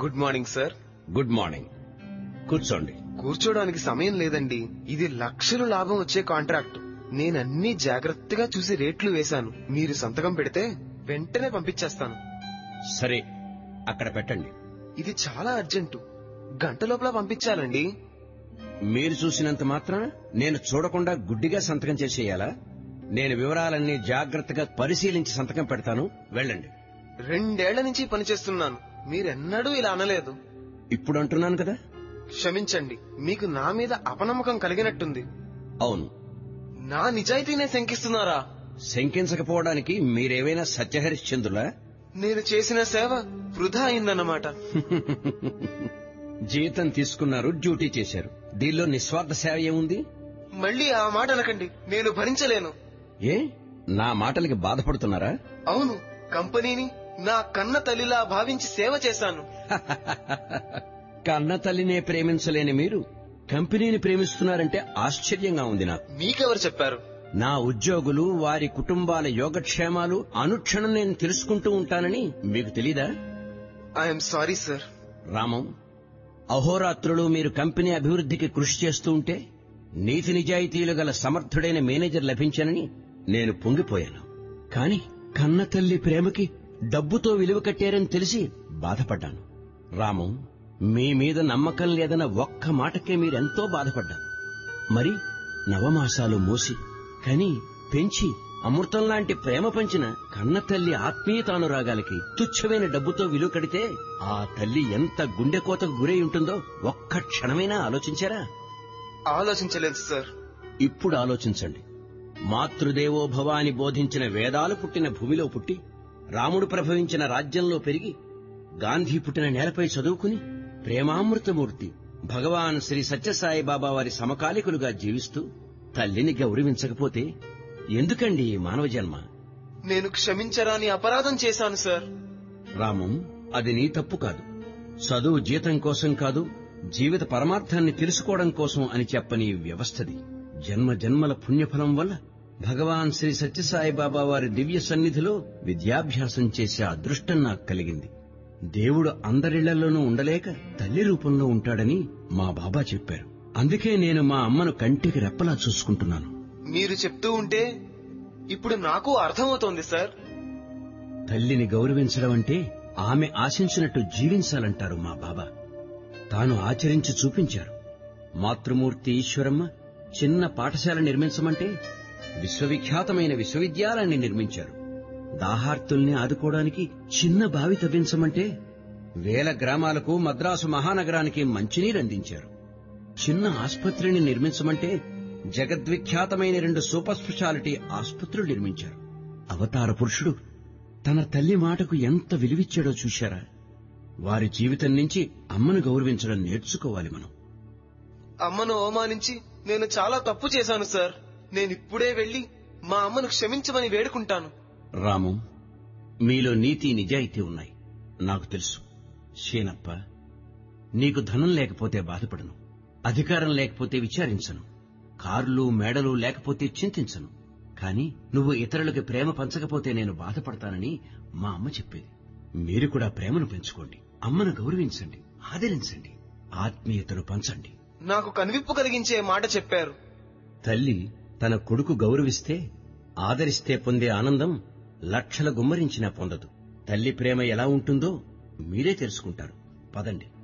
good morning sir good morning కూర్చోండి కూర్చోడానికి సమయం లేదండి ఇది లక్షలు లాభం వచ్చే కాంట్రాక్ట్ నేనన్నీ జాగ్రత్తగా చూసి రేట్లు వేశాను మీరు సంతకం పెడితే వెంటనే పంపించేస్తాను సరే అక్కడ పెట్టండి ఇది చాలా అర్జెంటు గంట లోపల పంపించాలండి మీరు చూసినంత మాత్రం నేను చూడకుండా గుడ్డిగా సంతకం చేసేయాలా నేను వివరాలన్నీ జాగ్రత్తగా పరిశీలించి సంతకం పెడతాను వెళ్ళండి రెండేళ్ల నుంచి పనిచేస్తున్నాను మీరెన్నడూ ఇలా అనలేదు ఇప్పుడు అంటున్నాను కదా క్షమించండి మీకు నా మీద అపనమ్మకం కలిగినట్టుంది అవును నా నిజాయితీనే శంకిస్తున్నారా శంకించకపోవడానికి మీరేవైనా సత్యహరిశ్చంద్రులా నేను చేసిన సేవ వృధా అయిందన్నమాట జీతం తీసుకున్నారు డ్యూటీ చేశారు దీనిలో నిస్వార్థ సేవ ఏముంది మళ్ళీ ఆ మాట అనకండి నేను భరించలేను ఏ నా మాటలకి బాధపడుతున్నారా అవును కంపెనీని నా కన్న తల్లిలా భావించి సేవ చేశాను కన్న తల్లినే ప్రేమించలేని మీరు కంపెనీని ప్రేమిస్తున్నారంటే ఆశ్చర్యంగా ఉంది నాకు మీకెవరు చెప్పారు నా ఉద్యోగులు వారి కుటుంబాల యోగక్షేమాలు అనుక్షణం నేను తెలుసుకుంటూ ఉంటానని మీకు తెలీదా ఐఎమ్ సారీ సార్ రామం అహోరాత్రులు మీరు కంపెనీ అభివృద్ధికి కృషి చేస్తూ ఉంటే నీతి నిజాయితీలు గల సమర్థుడైన మేనేజర్ లభించానని నేను పొంగిపోయాను కాని కన్న తల్లి ప్రేమకి డబ్బుతో విలువ కట్టారని తెలిసి బాధపడ్డాను రామం మీ మీద నమ్మకం లేదన్న ఒక్క మాటకే మీరెంతో బాధపడ్డారు మరి నవమాసాలు మోసి కని పెంచి అమృతం లాంటి ప్రేమ పంచిన కన్న తల్లి ఆత్మీయతానురాగాలకి తుచ్చమైన డబ్బుతో విలువ కడితే ఆ తల్లి ఎంత గుండెకోతకు గురై ఉంటుందో ఒక్క క్షణమైనా ఆలోచించారా ఆలోచించలేదు సార్ ఇప్పుడు ఆలోచించండి మాతృదేవో భవ అని బోధించిన వేదాలు పుట్టిన భూమిలో పుట్టి రాముడు ప్రభవించిన రాజ్యంలో పెరిగి గాంధీ పుట్టిన నేలపై చదువుకుని ప్రేమామృతమూర్తి భగవాన్ శ్రీ సత్యసాయి బాబా వారి సమకాలికులుగా జీవిస్తూ తల్లిని గౌరవించకపోతే ఎందుకండి ఈ మానవ జన్మ నేను క్షమించరాని అపరాధం చేశాను సార్ రామం అది నీ తప్పు కాదు చదువు జీతం కోసం కాదు జీవిత పరమార్థాన్ని తెలుసుకోవడం కోసం అని చెప్పని వ్యవస్థది జన్మ జన్మల పుణ్యఫలం వల్ల భగవాన్ శ్రీ సత్యసాయి బాబా వారి దివ్య సన్నిధిలో విద్యాభ్యాసం చేసే అదృష్టం నాకు కలిగింది దేవుడు అందరిళ్లలోనూ ఉండలేక తల్లి రూపంలో ఉంటాడని మా బాబా చెప్పారు అందుకే నేను మా అమ్మను కంటికి రెప్పలా చూసుకుంటున్నాను మీరు చెప్తూ ఉంటే ఇప్పుడు నాకు అర్థమవుతోంది సార్ తల్లిని గౌరవించడం అంటే ఆమె ఆశించినట్టు జీవించాలంటారు మా బాబా తాను ఆచరించి చూపించారు మాతృమూర్తి ఈశ్వరమ్మ చిన్న పాఠశాల నిర్మించమంటే విశ్వవిఖ్యాతమైన విశ్వవిద్యాలయాన్ని నిర్మించారు దాహార్తుల్ని ఆదుకోవడానికి చిన్న బావి తవ్వించమంటే వేల గ్రామాలకు మద్రాసు మహానగరానికి మంచినీరు అందించారు చిన్న ఆస్పత్రిని నిర్మించమంటే జగద్విఖ్యాతమైన రెండు సూపర్ స్పెషాలిటీ ఆసుపత్రులు నిర్మించారు అవతార పురుషుడు తన తల్లి మాటకు ఎంత విలువిచ్చాడో చూశారా వారి జీవితం నుంచి అమ్మను గౌరవించడం నేర్చుకోవాలి మనం అమ్మను అవమానించి నేను చాలా తప్పు చేశాను సార్ నేనిప్పుడే వెళ్లి మా అమ్మను క్షమించమని వేడుకుంటాను రాము మీలో నీతి నిజాయితీ ఉన్నాయి నాకు తెలుసు షేనప్ప నీకు ధనం లేకపోతే బాధపడను అధికారం లేకపోతే విచారించను కార్లు మేడలు లేకపోతే చింతించను కాని నువ్వు ఇతరులకు ప్రేమ పంచకపోతే నేను బాధపడతానని మా అమ్మ చెప్పేది మీరు కూడా ప్రేమను పెంచుకోండి అమ్మను గౌరవించండి ఆదరించండి ఆత్మీయతను పంచండి నాకు కనువిప్పు కలిగించే మాట చెప్పారు తల్లి తన కొడుకు గౌరవిస్తే ఆదరిస్తే పొందే ఆనందం లక్షల గుమ్మరించినా పొందదు తల్లి ప్రేమ ఎలా ఉంటుందో మీరే తెలుసుకుంటారు పదండి